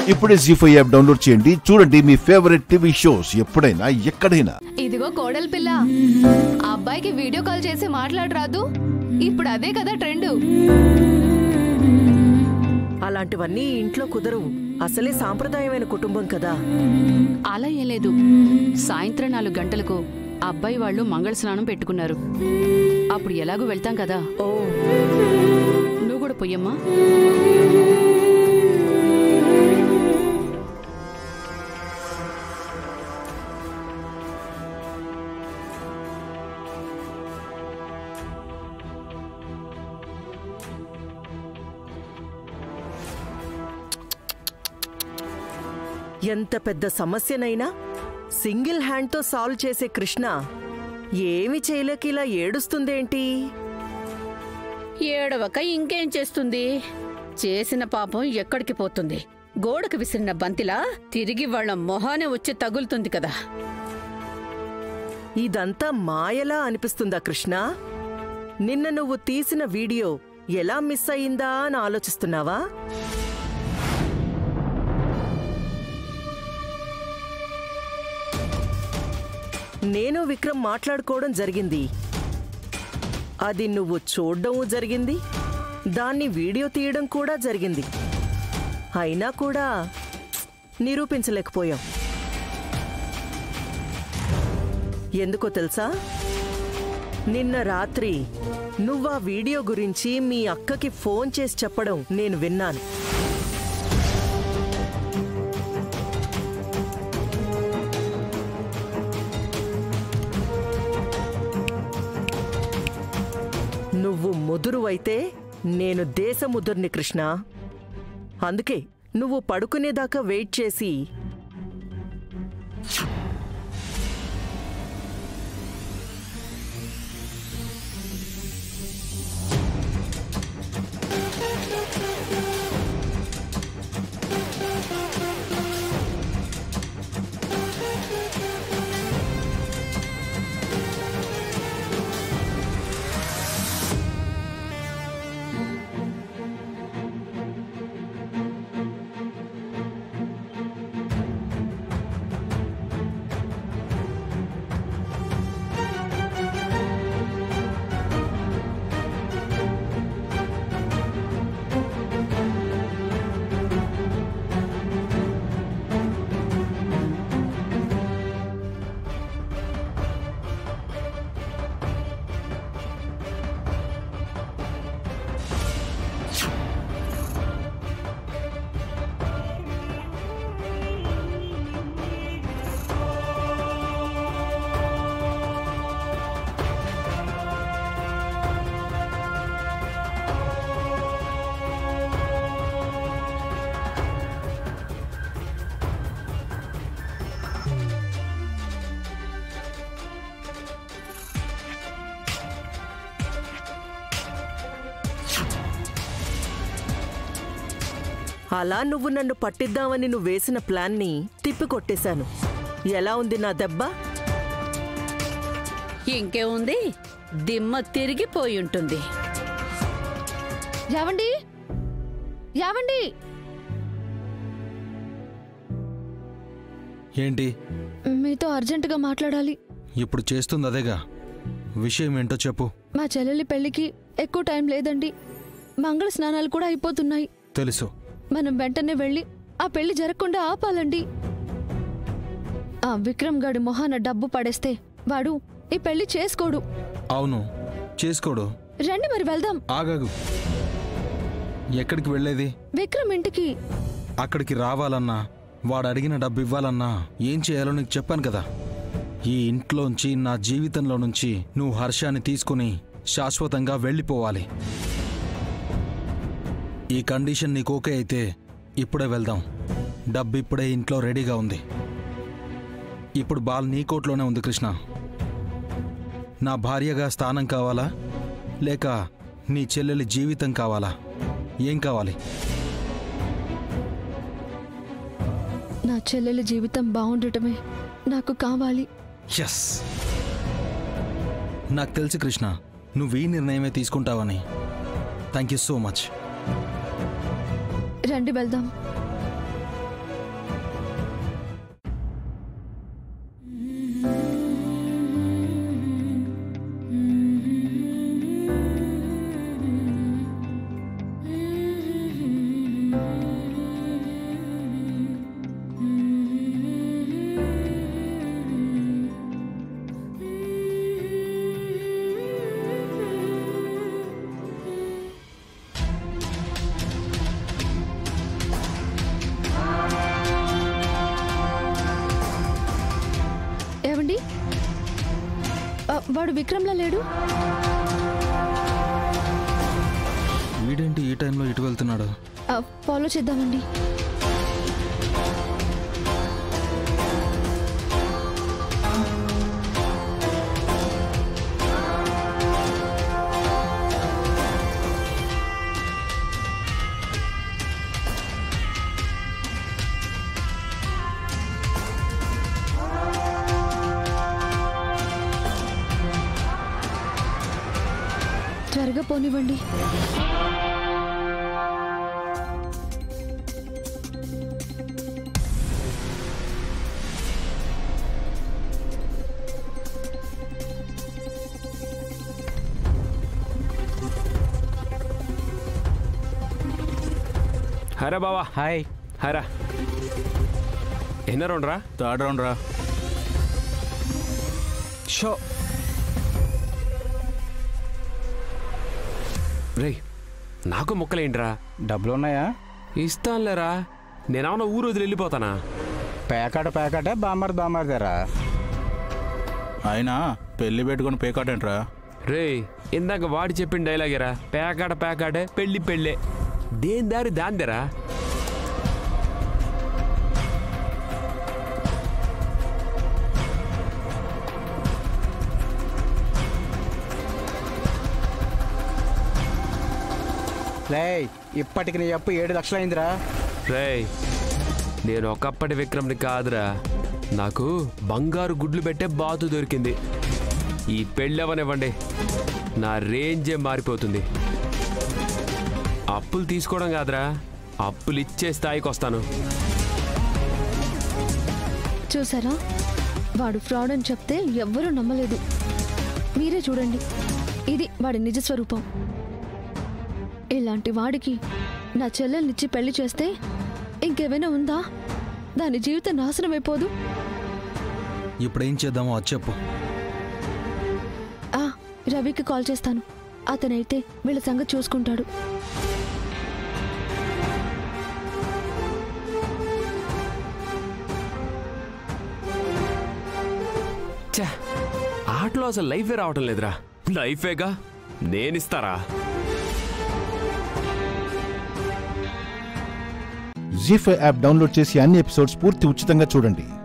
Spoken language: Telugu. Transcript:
ఇప్పుడే జీ ఫైవ్ యాప్ డౌన్లోడ్ చేయండి చూడండి మీ ఫేవరెట్ టీవీ షోస్ ఎప్పుడైనా ఎక్కడైనా ఇదిగో కోడలి పిల్ల ఆ అబ్బాయికి వీడియో కాల్ చేసి మాట్లాడరాదు ఇప్పుడు అదే కదా ట్రెండ్ అలాంటివన్నీ ఈ ఇంట్లో కుదరవు అసలే సాంప్రదాయమైన కుటుంబం కదా అలా ఏం లేదు సాయంత్రం నాలుగు గంటలకు అబ్బాయి వాళ్ళు మంగళ స్నానం పెట్టుకున్నారు అప్పుడు ఎలాగో వెళ్తాం కదా ఓ నువ్వు కూడా పొయ్యమ్మా ఎంత పెద్ద సమస్యనైనా సింగిల్ హ్యాండ్తో సాల్వ్ చేసే కృష్ణ ఏమి చేయలేక ఇలా ఏడుస్తుందేంటి ఏడవక ఇంకేం చేస్తుంది చేసిన పాపం ఎక్కడికి పోతుంది గోడకు విసిరిన బంతిలా తిరిగి వాళ్ళ మొహానే వచ్చి తగులుతుంది కదా ఇదంతా మాయలా అనిపిస్తుందా కృష్ణ నిన్న నువ్వు తీసిన వీడియో ఎలా మిస్ అయిందా అని ఆలోచిస్తున్నావా నేను విక్రమ్ మాట్లాడుకోవడం జరిగింది అది నువ్వు చూడడం జరిగింది దాన్ని వీడియో తీయడం కూడా జరిగింది అయినా కూడా నిరూపించలేకపోయాం ఎందుకో తెలుసా నిన్న రాత్రి నువ్వా వీడియో గురించి మీ అక్కకి ఫోన్ చేసి చెప్పడం నేను విన్నాను నువ్వు ముదురువైతే నేను దేశముదుర్ని కృష్ణ అందుకే నువ్వు పడుకునేదాకా వెయిట్ చేసి అలా నువ్వు నన్ను పట్టిద్దామని నువ్వు వేసిన ప్లాన్ని తిప్పికొట్టేశాను ఎలా ఉంది నా దెబ్బ ఇంకేముంది దిమ్మ తిరిగిపోయి ఉంటుంది యావండి యావండి ఏంటి మీతో అర్జెంటుగా మాట్లాడాలి ఇప్పుడు చేస్తుంది అదేగా విషయం ఏంటో చెప్పు మా చెల్లెలి పెళ్లికి ఎక్కువ టైం లేదండి మంగళ స్నానాలు కూడా అయిపోతున్నాయి తెలుసు మనం వెంటనే వెళ్ళి ఆ పెళ్లి జరగకుండా ఆపాలండి ఆ విక్రమ్ గాడి మొహాన డబ్బు పడేస్తే వాడు ఈ పెళ్లి చేసుకోడు అవును చేసుకోడు రండి మరి వెళ్దాం ఆగాగు ఎక్కడికి వెళ్ళేది విక్రమ్ ఇంటికి అక్కడికి రావాలన్నా వాడు అడిగిన డబ్బు ఇవ్వాలన్నా ఏం చేయాలో నీకు చెప్పాను కదా ఈ ఇంట్లోంచి నా జీవితంలో నుంచి నువ్వు హర్షాన్ని తీసుకుని శాశ్వతంగా వెళ్ళిపోవాలి ఈ కండిషన్ నీకు ఓకే అయితే ఇప్పుడే వెళ్దాం డబ్బు ఇప్పుడే ఇంట్లో రెడీగా ఉంది ఇప్పుడు బాల్ నీ కోట్లోనే ఉంది కృష్ణ నా భార్యగా స్థానం కావాలా లేక నీ చెల్లెలి జీవితం కావాలా ఏం కావాలి నా చెల్లెలి జీవితం బాగుండటమే నాకు కావాలి ఎస్ నాకు తెలుసు కృష్ణ నువ్వు ఈ నిర్ణయమే తీసుకుంటావని థ్యాంక్ యూ సో మచ్ రండి వెళ్దాం చేద్దామండి ఆ, వాడు విక్రమ్లా లేడు వీడేంటి ఈ టైంలో ఇటు వెళ్తున్నాడు ఆ, ఫాలో చేద్దామండి త్వరగా పోనివ్వండి హరా బావా హాయ్ హరా ఎన్న రౌండ్ రా థర్డ్ రౌండ్ రా షో రే నాకు మొక్కలేంట్రా డబ్బులు ఉన్నాయా ఇస్తానులేరా నేనేమన్నా ఊరు వదిలి వెళ్ళిపోతానా పేకాట పేకాటే బామ్మర్ బామ్మర్దారా అయినా పెళ్లి పెట్టుకుని పేకాటేంట్రా రే ఇందాక వాడి చెప్పిన డైలాగేరా పేకాట పేకాటే పెళ్ళి పెళ్ళే దేని దారి దాందేరా లే ఇప్పటికి నీ అప్పు ఏడు లక్షలు అయిందిరా రే నేను ఒకప్పటి విక్రమ్ని కాదురా నాకు బంగారు గుడ్లు పెట్టే బాతు దొరికింది ఈ పెళ్ళవనివ్వండి నా రేంజే మారిపోతుంది అప్పులు తీసుకోవడం కాదురా అప్పులు ఇచ్చే స్థాయికి వస్తాను చూసారా వాడు ఫ్రాడ్ అని చెప్తే ఎవ్వరూ నమ్మలేదు మీరే చూడండి ఇది వాడి నిజ స్వరూపం ఇలాంటి వాడికి నా చెల్లెల్నిచ్చి పెళ్లి చేస్తే ఇంకేమైనా ఉందా దాని జీవితం నాశనం అయిపోదు ఇప్పుడు ఏం చేద్దామో అది చెప్పు ఆ రవికి కాల్ చేస్తాను అతనైతే వీళ్ళ సంగతి చూసుకుంటాడు ఛా ఆటలో అసలు లైఫే రావటం లేదురా లైఫేగా నేనిస్తారా జీ ఫైవ్ యాప్ డౌన్లోడ్ చేసి అన్ని ఎపిసోడ్స్ పూర్తి ఉచితంగా చూడండి